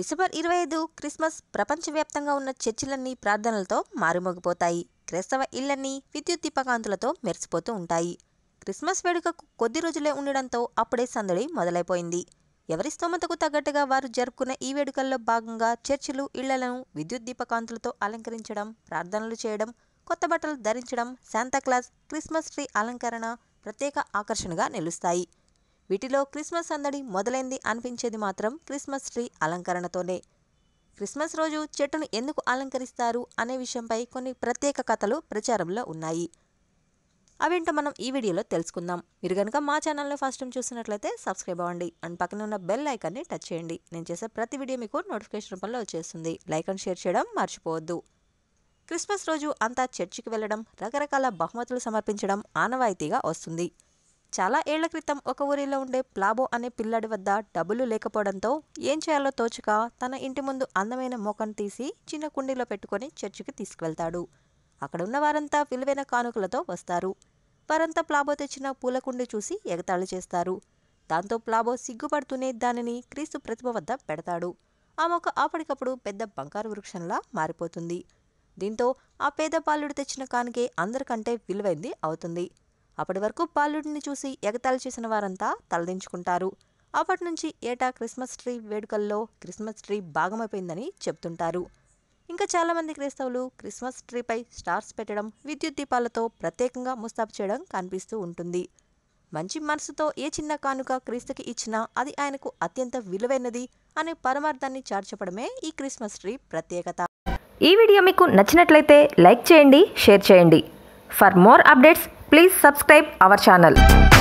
December ఇరవై ఐదు Christmas ప్రపంచవ్యాప్తంగా ఉన్న చర్చిలన్నీ ప్రార్థనలతో మారుమోగిపోతాయి క్రైస్తవ ఇళ్లన్నీ విద్యుత్ దీపకాంతులతో మెరిసిపోతూ ఉంటాయి క్రిస్మస్ వేడుకకు కొద్ది రోజులే ఉండడంతో అప్పుడే సందడి మొదలైపోయింది ఎవరి స్తోమతకు తగ్గట్టుగా వారు జరుపుకునే ఈ వేడుకల్లో భాగంగా చర్చిలు ఇళ్లను విద్యుత్ దీపకాంతులతో అలంకరించడం ప్రార్థనలు చేయడం కొత్త బట్టలు ధరించడం శాంతాక్లాస్ క్రిస్మస్ ట్రీ అలంకరణ ప్రత్యేక ఆకర్షణగా నిలుస్తాయి వీటిలో క్రిస్మస్ సందడి మొదలైంది అనిపించేది మాత్రం క్రిస్మస్ ట్రీ అలంకరణతోనే క్రిస్మస్ రోజు చెట్టును ఎందుకు అలంకరిస్తారు అనే విషయంపై కొన్ని ప్రత్యేక కథలు ప్రచారంలో ఉన్నాయి అవేంటో మనం ఈ వీడియోలో తెలుసుకుందాం మీరు కనుక మా ఛానల్ని ఫస్ట్ టైం చూసినట్లయితే సబ్స్క్రైబ్ అవ్వండి అండ్ పక్కన ఉన్న బెల్ ఐకాన్ని టచ్ చేయండి నేను చేసే ప్రతి వీడియో మీకు నోటిఫికేషన్ రూపంలో వచ్చేస్తుంది లైక్ అండ్ షేర్ చేయడం మర్చిపోవద్దు క్రిస్మస్ రోజు అంతా చర్చికి వెళ్ళడం రకరకాల బహుమతులు సమర్పించడం ఆనవాయితీగా వస్తుంది చాలా ఏళ్ల క్రితం ఒక ఊరిలో ఉండే ప్లాబో అనే పిల్లాడి వద్ద డబ్బులు లేకపోవడంతో ఏం చేయాలో తోచక తన ఇంటి ముందు అందమైన మోకను తీసి చిన్న కుండీలో పెట్టుకొని చర్చికి తీసుకువెళ్తాడు అక్కడ ఉన్న వారంతా విలువైన కానుకలతో వస్తారు వారంతా ప్లాబో తెచ్చిన పూల కుండి చూసి ఎగతాళి చేస్తారు దాంతో ప్లాబో సిగ్గుపడుతూనే దానిని క్రీస్తు ప్రతిమ వద్ద పెడతాడు ఆ మొక్క అప్పటికప్పుడు పెద్ద బంగారు వృక్షంలా మారిపోతుంది దీంతో ఆ పేద బాలుడు తెచ్చిన కానుకే అందరికంటే విలువైంది అవుతుంది అప్పటి వరకు బాలుడిని చూసి ఎగతాళి చేసిన వారంతా తలదించుకుంటారు అప్పటి నుంచి ఏటా క్రిస్మస్ ట్రీ వేడుకల్లో క్రిస్మస్ ట్రీ భాగమైపోయిందని చెప్తుంటారు ఇంకా చాలామంది క్రైస్తవులు క్రిస్మస్ ట్రీపై స్టార్స్ పెట్టడం విద్యుత్ దీపాలతో ప్రత్యేకంగా ముస్తాబు చేయడం కనిపిస్తూ ఉంటుంది మంచి మనసుతో ఏ చిన్న కానుక క్రీస్తుకి ఇచ్చినా అది ఆయనకు అత్యంత విలువైనది అనే పరమార్థాన్ని చార్చపడమే ఈ క్రిస్మస్ ట్రీ ప్రత్యేకత ఈ వీడియో మీకు నచ్చినట్లయితే లైక్ చేయండి షేర్ చేయండి for more updates please subscribe our channel